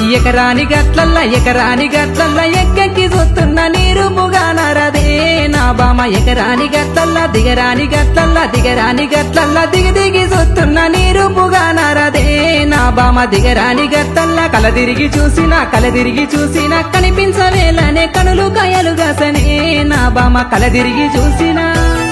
ఎకరాని గట్లల్ల ఎకరాని గట్లల్ల ఎక్కెక్కి చూస్తున్న నీరు ముగానరదే నా బామ ఎకరాని గట్లల్ల దిగరాని గట్లల్ల దిగరాని గట్లల్ల దిగి దిగి చూస్తున్న నీరు ముగానరదే నా బామ దిగరాని గట్లల్ల కల తిరిగి చూసిన కల తిరిగి చూసిన కనిపించవేలనే కనులు కయలు గసనే నా బామ కల తిరిగి చూసినా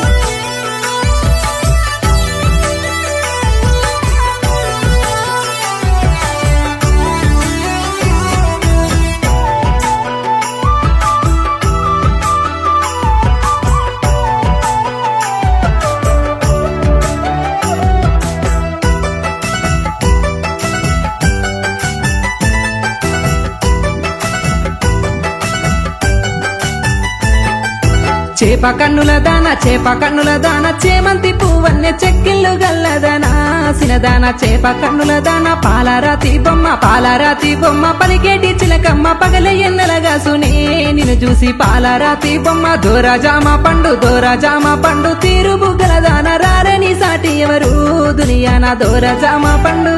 చేప కన్నుల దాన చేప కన్నుల దాన చేమంతి పువ్వన్నె చెక్కిళ్ళు గల్లదనా సినదాన చేప కన్నుల దాన పాలరాతి బొమ్మ పాలరాతి బొమ్మ పలికేటి చిలకమ్మ పగల ఎన్నెలగాసునే నిన్ను చూసి పాలరాతి బొమ్మ దోర జామ పండు దోర జామ పండు తీరు బుగ్గల దాన రారని సాటి ఎవరు దునియాన దోర జామ పండు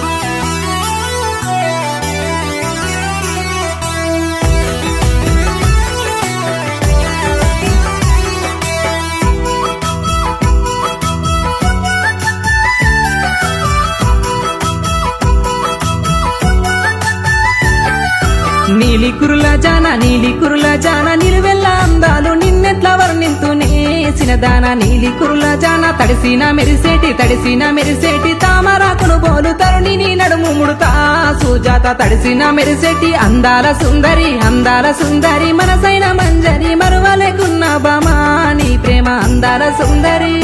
నీలి కురుల జాన నీలి కురుల జాన నిలువెల్ల అందాలు నిన్నెట్లా వర్ణింతునే సినదాన నీలి కురుల జాన తడిసిన మెరిసేటి తడిసిన మెరిసేటి తామరాకును బోలు తరుణిని నడుము ముడుతా సుజాత తడిసిన మెరిసేటి అందాల సుందరి అందాల సుందరి మనసైన మంజరి మరువలేకున్న బామా నీ ప్రేమ అందాల సుందరి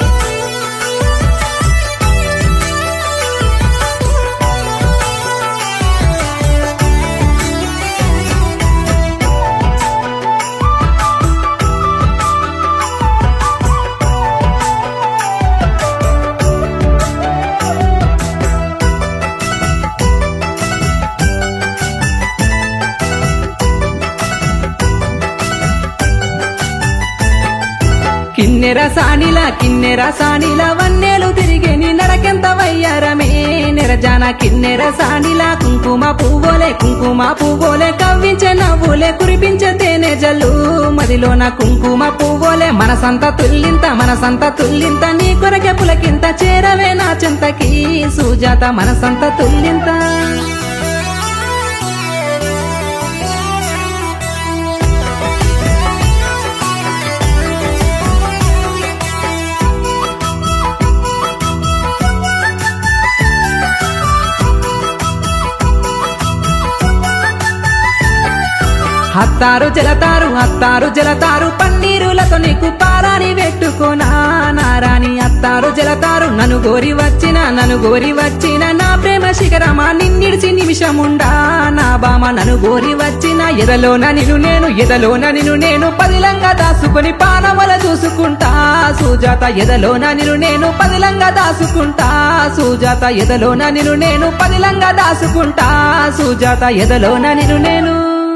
కిన్నెర సానిల కిన్నెర సానిల వన్నెలు తిరిగేని నడకెంత వయ్యారమే నెరజాన కిన్నెర సానిల కుంకుమ పువ్వులే కుంకుమ పువ్వులే కవ్వించే నవ్వులే కురిపించే తేనె జల్లు మదిలోన కుంకుమ పువ్వులే మనసంత తుల్లింత మనసంత తుల్లింత నీ కొరకె పులకింత చేరవే నా చింతకి సుజాత మనసంత తుల్లింత హత్తారు జలతారు హత్తారు జలతారు పన్నీరులతో నీకు పారాని పెట్టుకోనా నారాని అత్తారు జలతారు నన్ను గోరి వచ్చిన నన్ను గోరి వచ్చిన నా ప్రేమ శిఖరమా నిన్నిడిచి నిమిషముండా నా బామ నన్ను గోరి వచ్చిన ఎదలోన నిన్ను నేను ఎదలోన నిన్ను నేను పదిలంగా దాసుకొని పానవల చూసుకుంటా సుజాత ఎదలోన నిన్ను నేను పదిలంగా దాసుకుంటా సుజాత ఎదలోన నిన్ను నేను పదిలంగా దాసుకుంటా సుజాత ఎదలోన నిన్ను నేను